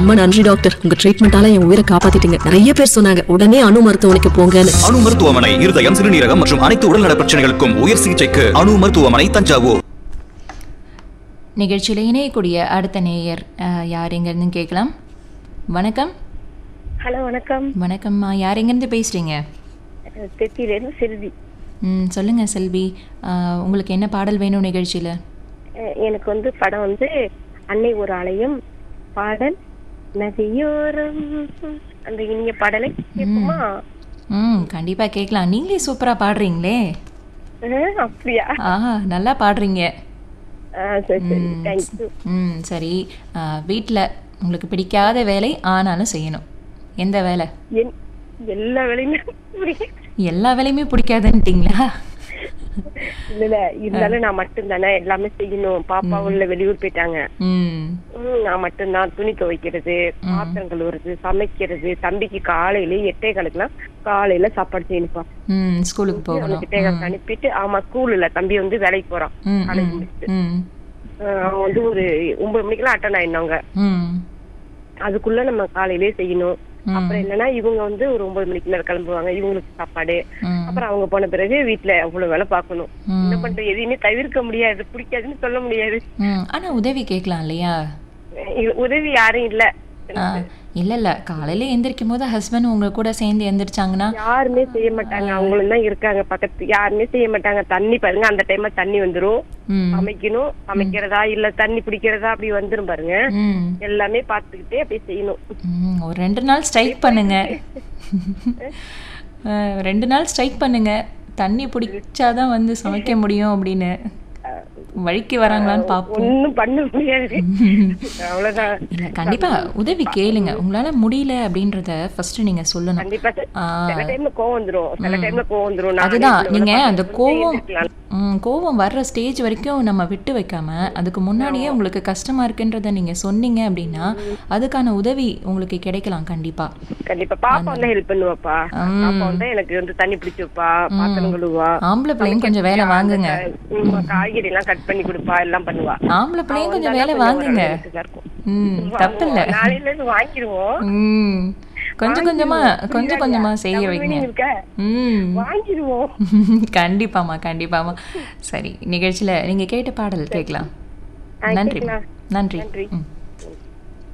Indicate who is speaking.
Speaker 1: ரொம்ப நன்றி டாக்டர் உங்க ட்ரீட்மெண்டால என் உயிரை காப்பாத்திட்டீங்க நிறைய பேர் சொன்னாங்க உடனே அணு மருத்துவமனைக்கு போங்கன்னு
Speaker 2: அணு மருத்துவமனை இருதயம் சிறுநீரகம் மற்றும் அனைத்து உடல்நல பிரச்சனைகளுக்கும் உயர் சிகிச்சைக்கு அணு மருத்துவமனை தஞ்சாவூர்
Speaker 3: நிகழ்ச்சியில் இணையக்கூடிய அடுத்த நேயர் அஹ், யார் எங்கேருந்து கேட்கலாம் வணக்கம்
Speaker 4: ஹலோ வணக்கம்
Speaker 3: வணக்கம்மா யார் எங்கேருந்து பேசுகிறீங்க
Speaker 4: தெத்திலேருந்து செல்வி
Speaker 3: ம் சொல்லுங்கள் செல்வி அஹ், உங்களுக்கு என்ன பாடல் வேணும் நிகழ்ச்சியில்
Speaker 4: அஹ் எனக்கு வந்து படம் வந்து அன்னை ஒரு ஆலயம் பாடல் நதியோரம் அந்த இனிய பாடலை கேட்போமா
Speaker 3: ம் கண்டிப்பாக கேட்கலாம் நீங்களே சூப்பராக பாடுறீங்களே
Speaker 4: அஹ், அப்படியா
Speaker 3: ஆ நல்லா பாடுறீங்க
Speaker 4: அஹ், சரி சரி
Speaker 3: ம்,
Speaker 4: தேங்க்யூ
Speaker 3: ம் சரி வீட்டில் உங்களுக்கு பிடிக்காத வேலை ஆனாலும் செய்யணும் எந்த வேலை
Speaker 4: என் எல்லா வேலையுமே புரியும்.
Speaker 3: எல்லா வேலையுமே பிடிக்காதுன்ட்டிங்களா
Speaker 4: இல்ல இல்ல இருந்தாலும் நான் மட்டும் தானே எல்லாமே செய்யணும் பாப்பா உள்ள வெளியூர் போயிட்டாங்க
Speaker 3: ம்
Speaker 4: ம், நான் மட்டும்தான் துணி துவைக்கிறது பாத்திரம் கழுவுறது சமைக்கிறது தம்பிக்கு காலையில எட்டே காலுக்குலாம் காலையில சாப்பாடு செய்யணுப்பா
Speaker 3: ம் ஸ்கூலுக்கு போகணும்
Speaker 4: அவனுக்கு தேங்காய் அனுப்பிட்டு ஆமா ஸ்கூல்ல தம்பி வந்து வேலைக்கு போறான்
Speaker 3: ம்
Speaker 4: காலேஜ்
Speaker 3: ம்
Speaker 4: முடிச்சுட்டு
Speaker 3: ம்
Speaker 4: அஹ் அவன் வந்து ஒரு ஒன்பது மணிக்கெல்லாம் அட்டன் ஆயிடுனாங்க
Speaker 3: ம்
Speaker 4: அதுக்குள்ள நம்ம காலையிலேயே செய்யணும்
Speaker 3: ம்.
Speaker 4: அப்புறம் என்னன்னா இவங்க வந்து ஒரு ஒன்பது மணிக்கு மேல கிளம்புவாங்க இவங்களுக்கு சாப்பாடு
Speaker 3: ம்
Speaker 4: அப்புறம் அவங்க போன பிறகு வீட்டுல அவ்வளவு வேலை பார்க்கணும்
Speaker 3: ம்.
Speaker 4: என்ன பண்ற எதையுமே தவிர்க்க முடியாது பிடிக்காதுன்னு சொல்ல முடியாது
Speaker 3: ம் ஆனா உதவி கேட்கலாம் இல்லையா
Speaker 4: இது உதவி யாரும் இல்ல
Speaker 3: ஆ, இல்ல இல்ல காலையில எந்திரிக்கும் போது ஹஸ்பண்ட் உங்க கூட சேர்ந்து எந்திரிச்சாங்கன்னா
Speaker 4: யாருமே செய்ய மாட்டாங்க அவங்களும் தான் இருக்காங்க பக்கத்து யாருமே செய்ய மாட்டாங்க தண்ணி பாருங்க அந்த டைம்ல தண்ணி வந்துரும்
Speaker 3: ம்
Speaker 4: சமைக்கணும் சமைக்கிறதா இல்ல தண்ணி பிடிக்கிறதா அப்படி வந்துரும் பாருங்க
Speaker 3: ம்
Speaker 4: எல்லாமே பார்த்துக்கிட்டே அப்படியே செய்யணும்
Speaker 3: ம், ஒரு ரெண்டு நாள் ஸ்ட்ரைக் பண்ணுங்க ஆ, ரெண்டு நாள் ஸ்ட்ரைக் பண்ணுங்க தண்ணி பிடிச்சாதான் வந்து சமைக்க முடியும் அப்படின்னு வழிக்கு வராங்களான்னு பார்ப்போம்
Speaker 4: ஒண்ணும் பண்ண முடியாது அவ்வளவுதான்
Speaker 3: இல்ல கண்டிப்பா உதவி கேளுங்க உங்களால முடியல அப்படின்றத ஃபர்ஸ்ட் நீங்க சொல்லணும்
Speaker 4: கண்டிப்பா சில-
Speaker 3: ஆ.
Speaker 4: சில டைம்ல கோவம் வந்துரும் சில டைம்ல கோவம் வந்துரும் நானே
Speaker 3: அதுதான்
Speaker 4: இவ்வளவு
Speaker 3: நீங்க
Speaker 4: வேலை
Speaker 3: அந்த
Speaker 4: பார்த்துட்டு
Speaker 3: கோவம்
Speaker 4: இருந்திருக்கலாம்.
Speaker 3: ம், கோவம் வர்ற ஸ்டேஜ் வரைக்கும் நம்ம விட்டு வைக்காம அதுக்கு முன்னாடியே உங்களுக்கு கஷ்டமா இருக்குன்றத நீங்க சொன்னீங்க அப்படின்னா அதுக்கான உதவி உங்களுக்கு கிடைக்கலாம் கண்டிப்பா
Speaker 4: கண்டிப்பா பாப்பா வந்து ஹெல்ப் பண்ணுவாப்பா பாப்பா வந்து எனக்கு வந்து தண்ணி பிடிச்சு வைப்பா பாத்திரம் கழுவா
Speaker 3: ஆம்பளை பிள்ளையும் கொஞ்சம் வேலை வாங்குங்க
Speaker 4: ம், காய்கறி எல்லாம் கட் பண்ணி கொடுப்பா எல்லாம் பண்ணுவா
Speaker 3: ஆம்பளை பிள்ளையும் கொஞ்சம்
Speaker 4: அவ
Speaker 3: வேலை
Speaker 4: வந்தாதான்
Speaker 3: வாங்குங்க
Speaker 4: கொஞ்சம் இதா இருக்கும்.
Speaker 3: ம் தப்பு இல்ல
Speaker 4: நாளையில இருந்து வாங்கிடுவோம்
Speaker 3: ம் கொஞ்சம் கொஞ்சமா கொஞ்சம் கொஞ்சமா செய்ய வைங்க
Speaker 4: மீனிங் இருக்க
Speaker 3: ம்
Speaker 4: வாங்கிடுவோம்
Speaker 3: கண்டிப்பாமா கண்டிப்பாமா சரி நிகழ்ச்சியில நீங்க கேட்ட பாடல் கேட்கலாம்
Speaker 4: ஆ,
Speaker 3: நன்றி
Speaker 4: கேட்கலாம்.
Speaker 3: நன்றி
Speaker 4: நன்றி.
Speaker 3: ம்